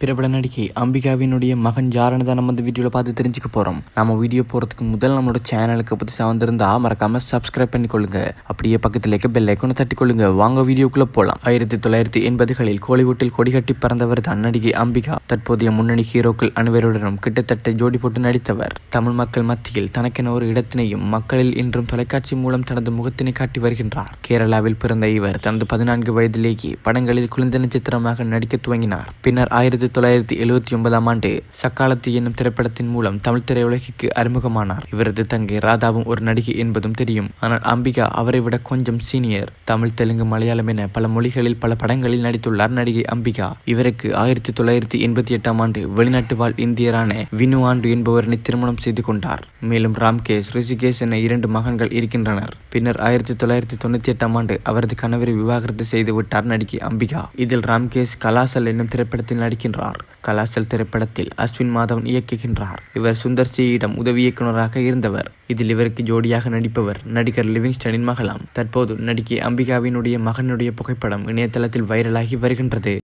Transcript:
பிரபல நடிகை அம்பிகாவினுடைய மகன் யாருன்னு தான் நம்ம இந்த வீடியோவில் பார்த்து தெரிஞ்சுக்க போகிறோம் நம்ம வீடியோ போகிறதுக்கு முதல் நம்மளோட சேனலுக்கு புதுசாக வந்திருந்தா மறக்காம சப்ஸ்கிரைப் பண்ணிக்கொள்ளுங்க அப்படியே பக்கத்தில் இருக்க பெல் ஐக்கனை தட்டிக்கொள்ளுங்க வாங்க வீடியோக்குள்ளே போகலாம் ஆயிரத்தி தொள்ளாயிரத்தி எண்பதுகளில் கோலிவுட்டில் கொடிகட்டி பறந்தவர் தான் நடிகை அம்பிகா தற்போதைய முன்னணி ஹீரோக்கள் அனைவருடனும் கிட்டத்தட்ட ஜோடி போட்டு நடித்தவர் தமிழ் மக்கள் மத்தியில் தனக்கென ஒரு இடத்தினையும் மக்களில் இன்றும் தொலைக்காட்சி மூலம் தனது முகத்தினை காட்டி வருகின்றார் கேரளாவில் பிறந்த இவர் தனது பதினான்கு வயதிலேயே படங்களில் குழந்தை நட்சத்திரமாக நடிக்க துவங்கினார் பின்னர் ஆயிரத்தி தொள்ளாயிரத்தி எழுபத்தி ஒன்பதாம் ஆண்டு சக்காலத்து என்னும் திரைப்படத்தின் மூலம் தமிழ் திரையுலகிற்கு அறிமுகமானார் இவரது தங்கை ராதாவும் ஒரு நடிகை என்பதும் தெரியும் ஆனால் அம்பிகா அவரை விட கொஞ்சம் சீனியர் தமிழ் தெலுங்கு மலையாளம் என பல மொழிகளில் பல படங்களில் நடித்துள்ளார் நடிகை அம்பிகா இவருக்கு ஆயிரத்தி தொள்ளாயிரத்தி எண்பத்தி எட்டாம் ஆண்டு வெளிநாட்டு வாழ் இந்தியரான வினு ஆண்டு என்பவரனை திருமணம் செய்து கொண்டார் மேலும் ராம்கேஷ் ரிஷிகேஷ் என இரண்டு மகன்கள் இருக்கின்றனர் பின்னர் ஆயிரத்தி தொள்ளாயிரத்தி தொண்ணூத்தி எட்டாம் ஆண்டு அவரது கணவரை விவாகரத்து செய்து விட்டார் நடிகை அம்பிகா இதில் ராம்கேஷ் கலாசல் என்னும் திரைப்படத்தில் நடிக்கின்றார் கலாசல் திரைப்படத்தில் அஸ்வின் மாதவன் இயக்குகின்றார் இவர் சுந்தர் சியிடம் உதவி இயக்குநராக இருந்தவர் இதில் இவருக்கு ஜோடியாக நடிப்பவர் நடிகர் லிவிங்ஸ்டனின் மகளாம் தற்போது நடிகை அம்பிகாவினுடைய மகனுடைய புகைப்படம் இணையதளத்தில் வைரலாகி வருகின்றது